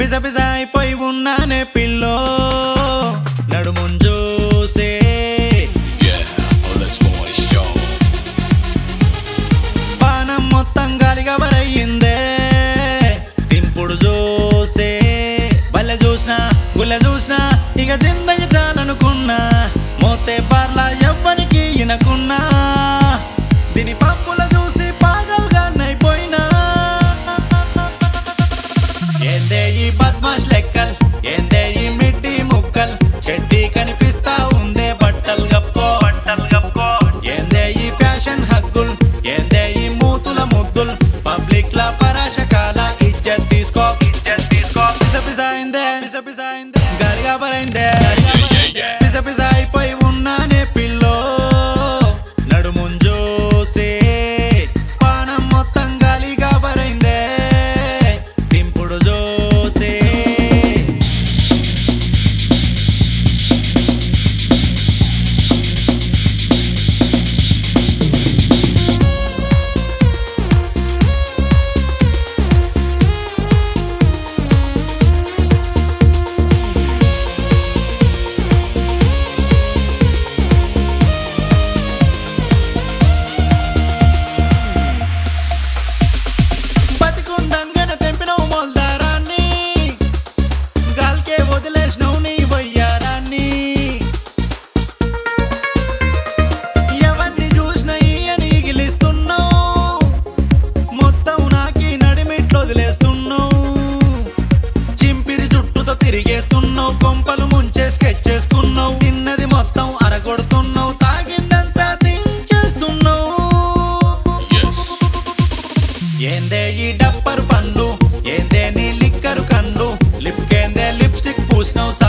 పిస పిస అయిపోయి ఉన్నానే పిల్లో నడుముంజూసే Yeah, oh let's party strong. పానం మొత్తం గాలిగా వరయ్యిందే దింపుడు చూసే బల్ల చూసిన గుల్ల చూసిన ఇక జిందగి చాలనుకున్నా మోతే బార్లా ఎవ్వరికి ఇనకున్నా దీని పప్పుల చూసి పాగల్గా నైపోయినా ఏందే ఈ బద్మాష్ లెక్కల్ ఏందే ఈ మిడ్డి ముక్కల్ చెడ్డీ కనిపిస్తా ఉందే బట్టలు గప్పుకో బట్టలు గప్పుకో ఏందే ఈ ఫ్యాషన్ హగ్గుల్ ఏందే ఈ మూతుల ముద్దుల్ పబ్లిక్ లా పరాశకాల ఇజ్జత్ తీసుకో ఇజ్జత్ తీసుకో పిస పిస అయిందే పిస పిస అయిందే గాలిగా బరైందే పిస పిస అయిపోయి ఉన్నానే పిల్లో నడుముంజూసే పానం మొత్తం గాలిగా బరైందే దింపుడు జోసే బతికుండంగానే తెంపినవు మొల్దారాన్ని గాల్కే వదిలేసినవు నీ వయ్యారాన్ని ఎవరిని చూసినా ఈయని గిలిస్తున్నావు మొత్తం నాకి నడిమిట్లు వదిలేస్తున్నావు చింపిరి చుట్టూతో తిరిగేస్తున్నావు కొంపలు ముంచే స్కెచ్ చేసుకున్నావు తిన్నది మొత్తం అరగొడుతున్నావు తాగిందంతా దించేస్తున్నావు Yes. ఏందే ఈ డప్పరు పండ్లు ఏందే నీ లిక్కరు కన్ను లిప్ కేందే లిప్స్టిక్ పూసినావు